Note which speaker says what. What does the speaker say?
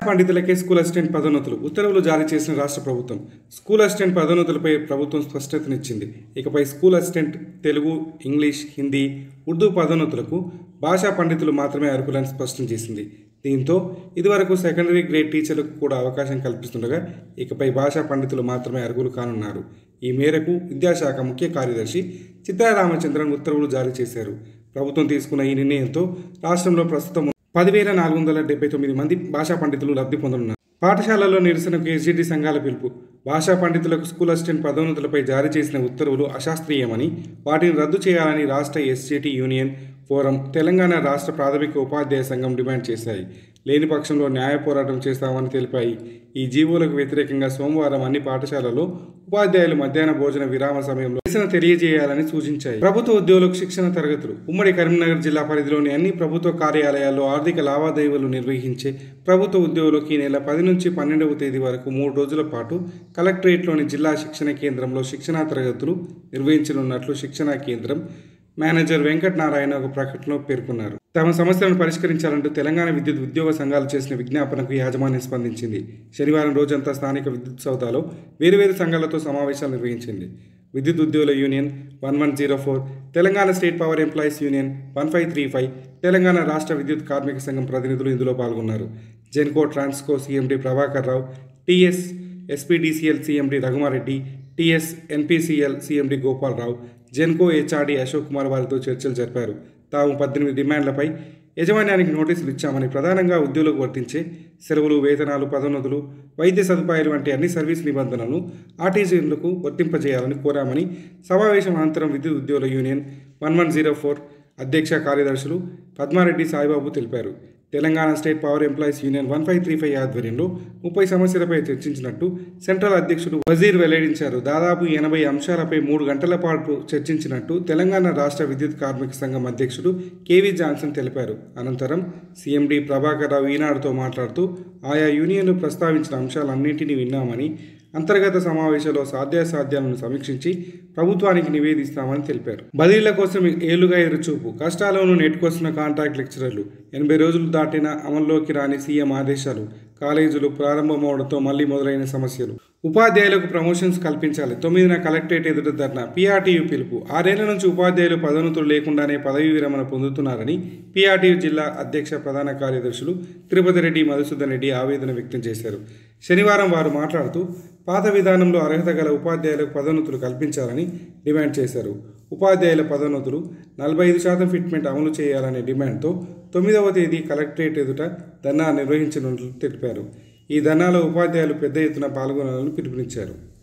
Speaker 1: పండితులకే school assistant పదోన్నతులు ఉత్తర్వులు జారీ చేసిన రాష్ట్ర ప్రభుత్వం స్కూల్ అసిస్టెంట్ పదోన్నతులపై ప్రభుత్వం స్పష్టతనిచ్చింది ఇకపై school assistant Telugu English Hindi Urdu పదోన్నతులకు భాషా పండితులు మాత్రమే అర్హులని స్పష్టం చేసింది దీంతో ఇదివరకు సెకండరీ గ్రేడ్ టీచర్లకు కూడా అవకాశం కల్పిస్తుండగా ఇకపై భాషా పండితులు మాత్రమే అర్హులు కానున్నారు ఈ మేరకు విద్యాశాఖ ముఖ్య కార్యదర్శి చిత్రా రామచంద్రన్ ఉత్తర్వులు జారీ చేశారు ప్రభుత్వం తీసుకున్న ఈ నిర్ణయంతో రాష్ట్రంలో ప్రస్తుతం పదివేల నాలుగు వందల డెబ్బై తొమ్మిది మంది భాషా పండితులు లబ్ధి పొందనున్నారు పాఠశాలల్లో నిరసనకు ఎస్జిటి సంఘాల పిలుపు భాషా పండితులకు స్కూల్ అసిస్టెంట్ పదోన్నతులపై జారీ చేసిన ఉత్తర్వులు అశాస్త్రీయమని వాటిని రద్దు చేయాలని రాష్ట్ర ఎస్జిటి యూనియన్ ఫోరం తెలంగాణ రాష్ట్ర ప్రాథమిక ఉపాధ్యాయ సంఘం డిమాండ్ చేశాయి లేని పక్షంలో న్యాయ పోరాటం చేస్తామని తెలిపాయి ఈ జీవోలకు వ్యతిరేకంగా సోమవారం అన్ని పాఠశాలల్లో ఉపాధ్యాయులు మధ్యాహ్న భోజన విరామ సమయంలో నిరసన తెలియజేయాలని సూచించాయి ప్రభుత్వ ఉద్యోగులకు శిక్షణ తరగతులు ఉమ్మడి కరీంనగర్ జిల్లా పరిధిలోని అన్ని ప్రభుత్వ కార్యాలయాల్లో ఆర్థిక లావాదేవీలు నిర్వహించే ప్రభుత్వ ఉద్యోగులకు ఈ నెల పది నుంచి పన్నెండవ తేదీ వరకు మూడు రోజుల పాటు కలెక్టరేట్లోని జిల్లా శిక్షణ కేంద్రంలో శిక్షణా తరగతులు నిర్వహించనున్నట్లు శిక్షణా కేంద్రం మేనేజర్ వెంకట నారాయణ ఒక ప్రకటనలో పేర్కొన్నారు తమ సమస్యలను పరిష్కరించాలంటూ తెలంగాణ విద్యుత్ ఉద్యోగ సంఘాలు చేసిన విజ్ఞాపనకు యాజమాన్యం స్పందించింది శనివారం రోజంతా స్థానిక విద్యుత్ సౌదాలో వేరువేరు సంఘాలతో సమావేశాలు నిర్వహించింది విద్యుత్ ఉద్యోగుల union one one zero four Telangana state power employees union one five three five Telangana రాష్ట్ర విద్యుత్ కార్మిక సంఘం ప్రతినిధులు ఇందులో పాల్గొన్నారు Genco Transco CMD Prabhakar Rao TS SPDCL CMD Raghuma Reddy TS NPDCL CMD Gopala Rao Genco HRD Ashok Kumar వారితో చర్చలు జరిపారు తాము పద్దెనిమిది డిమాండ్లపై యజమాన్యానికి నోటీసులు ఇచ్చామని ప్రధానంగా ఉద్యోగులకు వర్తించే సెలవులు వేతనాలు పదోన్నతులు వైద్య సదుపాయాలు వంటి అన్ని సర్వీస్ నిబంధనలను ఆర్టీసీలకు వర్తింపజేయాలని కోరామని సమావేశం అనంతరం విద్యుత్ ఉద్యోగుల union one one zero four అధ్యక్ష కార్యదర్శులు పద్మారెడ్డి సాయిబాబు తెలిపారు Telangana state power employees union one five three five ఆధ్వర్యంలో ముప్పై సమస్యలపై చర్చించినట్టు సెంట్రల్ అధ్యక్షుడు వజీర్ వెల్లడించారు దాదాపు ఎనభై అంశాలపై మూడు గంటల పాటు చర్చించినట్టు తెలంగాణ రాష్ట్ర విద్యుత్ కార్మిక సంఘం అధ్యక్షుడు కేవీ జాన్సన్ తెలిపారు అనంతరం సీఎండి ప్రభాకర్ రావు ఈనాడుతో మాట్లాడుతూ ఆయా యూనియన్లు ప్రస్తావించిన అంశాలన్నింటినీ విన్నామని అంతర్గత సమావేశంలో సాధ్యాసాధ్యాలను సమీక్షించి ప్రభుత్వానికి నివేదిస్తామని తెలిపారు బదిలీల కోసం ఏళ్లుగా ఎరుచూపు కష్టాలను నెట్టుకొస్తున్న కాంట్రాక్ట్ లెక్చరర్లు ఎనభై రోజులు దాటిన అమల్లోకి రాని సీఎం ఆదేశాలు కాలేజీలు ప్రారంభమవడంతో మళ్లీ మొదలైన సమస్యలు ఉపాధ్యాయులకు ప్రమోషన్స్ కల్పించాలి తొమ్మిదిన కలెక్టరేట్ ఎదుట ధర్నా పీఆర్టీయూ పిలుపు ఆరేళ్ల నుంచి ఉపాధ్యాయులు పదోన్నతులు లేకుండానే పదవీ విరమణ పొందుతున్నారని పీఆర్టీయూ జిల్లా అధ్యక్ష ప్రధాన కార్యదర్శులు తిరుపతి రెడ్డి మధుసూదన్ రెడ్డి ఆవేదన వ్యక్తం చేశారు శనివారం వారు మాట్లాడుతూ పాత విధానంలో అర్హత గల ఉపాధ్యాయులకు పదోన్నతులు కల్పించాలని డిమాండ్ చేశారు ఉపాధ్యాయుల పదోన్నతులు నలభై ఐదు శాతం ఫిట్మెంట్ అమలు చేయాలనే డిమాండ్తో తొమ్మిదవ తేదీ కలెక్టరేట్ ఎదుట ధర్నా నిర్వహించనున్నట్లు తెలిపారు ఈ ధర్నాలో ఉపాధ్యాయులు పెద్ద ఎత్తున పాల్గొనాలని పిలుపునిచ్చారు